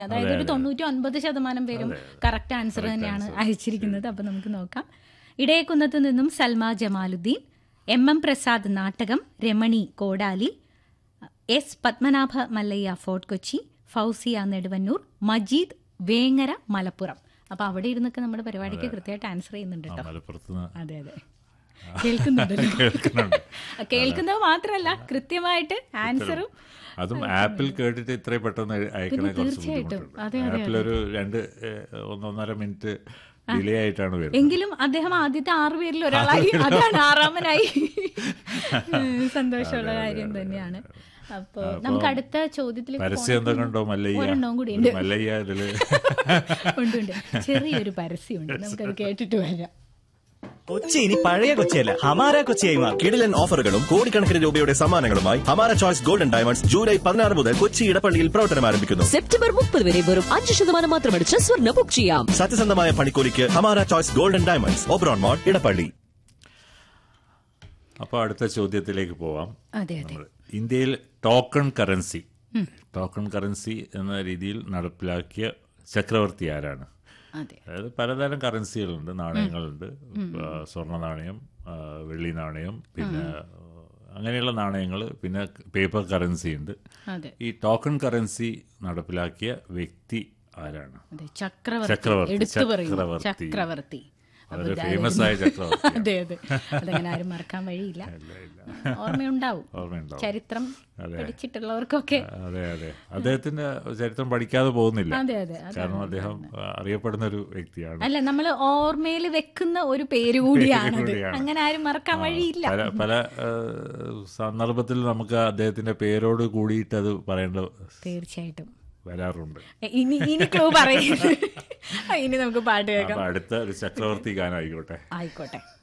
അതായത് ഒരു തൊണ്ണൂറ്റി ഒൻപത് ശതമാനം പേരും കറക്റ്റ് ആൻസർ തന്നെയാണ് അയച്ചിരിക്കുന്നത് അപ്പൊ നമുക്ക് നോക്കാം ഇടയക്കുന്നത്ത് നിന്നും Salma Jamaluddin M M Prasad Nattakam Ramani Kodali S Padmanabha Mallayya Fort Kochi Fousiya Neduvannur Majeed Vengara Malappuram അപ്പൊ അവിടെ ഇരുന്നൊക്കെ നമ്മുടെ പരിപാടിക്ക് കൃത്യമായിട്ട് ആൻസർ ചെയ്യുന്നുണ്ട് കേട്ടോ മലപ്പുറത്ത് നിന്ന് അതെ അതെ കേൾക്കുന്നുണ്ടല്ലോ കേൾക്കുന്നുണ്ട് കേൾക്കുന്നത് മാത്രമല്ല കൃത്യമായിട്ട് ആൻസറും അതും ആപ്പിൽ കേട്ടിട്ട് ഇത്രയും പെട്ടെന്ന് അയക്കണേ കുറച്ച് തീർച്ചയായിട്ടും. അതെ, ബുദ്ധിമുട്ടുണ്ട് ആപ്പിൽ ഒരു രണ്ട് ഏഹ്, ഒന്നൊന്നര മിനിറ്റ് ഡിലേ ആയിട്ടാണ് വരുന്നത് എങ്കിലും അദ്ദേഹം ആദ്യത്തെ ആറു പേരിൽ ഒരാളായി അതാണ് ആറാമനായി ഉം, സന്തോഷമുള്ള കാര്യം തന്നെയാണ് അപ്പോ നമുക്ക് അടുത്ത ചോദ്യത്തിലേക്ക് പരസ്യം എന്തൊക്കെ ഉണ്ടോ മല്ലയ്യ ഒരെണ്ണവും കൂടി ഉണ്ട് ഒരു മല്ലയ്യ ഇതില് ഉണ്ട് ഉണ്ട് ചെറിയൊരു പരസ്യമുണ്ട് നമുക്കത് കേട്ടിട്ട് വരാം കൊച്ചി ഇനി പഴയ കൊച്ചിയല്ല ഹമാര കൊച്ചിയായി മാറും കിടിലൻ ഓഫറുകളും കോടിക്കണക്കിന് രൂപയുടെ സമ്മാനങ്ങളുമായി ഹമാര ചോയ്സ് ഗോൾഡൻ ഡയമണ്ട്സ് ജൂലൈ പതിനാറ് മുതൽ കൊച്ചി ഇടപ്പള്ളിയിൽ പ്രവർത്തനം ആരംഭിക്കുന്നു സെപ്റ്റംബർ മുപ്പത് വരെ വെറും അഞ്ച് ശതമാനം മാത്രമടിച്ച് സ്വർണ്ണ ബുക്ക് ചെയ്യാം സത്യസന്ധമായ പണിക്കൂലിക്ക് Hamara choice golden diamonds Oberon mall Edappally അപ്പോൾ അടുത്ത ചോദ്യത്തിലേക്ക് പോവാം അതെ അതെ നമ്മൾ ഇന്ത്യയിൽ ടോക്കൺ കറൻസി ടോക്കൺ കറൻസി എന്ന രീതിയിൽ നടപ്പിലാക്കിയ ചക്രവർത്തി ആരാണ് അതെ അതായത് പലതരം കറൻസികളുണ്ട് നാണയങ്ങളുണ്ട് ആ, സ്വർണ്ണ നാണയം ആ, വെള്ളി നാണയം പിന്നെ ആ, അങ്ങനെയുള്ള നാണയങ്ങൾ പിന്നെ പേപ്പർ കറൻസി ഉണ്ട് അതെ ഈ ടോക്കൺ കറൻസി നടപ്പിലാക്കിയ വ്യക്തി ആരാണ് അതെ ചക്രവർത്തി ചക്രവർത്തി, എടുത്തു പറയും ചക്രവർത്തി. ചക്രവർത്തി അപ്പൊ വളരെ ഇതായിരുന്നു. ഫേമസ് ആയ ചക്രവർത്തി അതെ അതെ അതങ്ങനെ ആരും മറക്കാൻ വഴിയില്ല ഓർമ്മയുണ്ടാവും ഓർമ്മയുണ്ടാവും ചരിത്രം അതെ. പഠിച്ചിട്ടുള്ളവർക്കൊക്കെ അതെ അതെ അദ്ദേഹത്തിന്റെ ചരിത്രം പഠിക്കാതെ പോകുന്നില്ല അതെ അതെ അതെ. കാരണം അദ്ദേഹം ആ, അറിയപ്പെടുന്ന ഒരു വ്യക്തിയാണ് അല്ല നമ്മൾ ഓർമ്മയിൽ വെക്കുന്ന ഒരു പേര് കൂടിയാണത് കൂടിയാണ്. അങ്ങനെ ആരും മറക്കാൻ വഴിയില്ല പല പല ആ, സന്ദർഭത്തിൽ നമുക്ക് അദ്ദേഹത്തിന്റെ പേരോട് കൂടിയിട്ട് അത് പറയേണ്ട തീർച്ചയായിട്ടും വരാറുണ്ട് എ, ഇനി ഇനി ക്ലൂ പറയും ഇനി നമുക്ക് പാട്ട് കേൾക്കാം അപ്പൊ അടുത്ത ഒരു ചക്രവർത്തി ഗാനം ആയിക്കോട്ടെ ആയിക്കോട്ടെ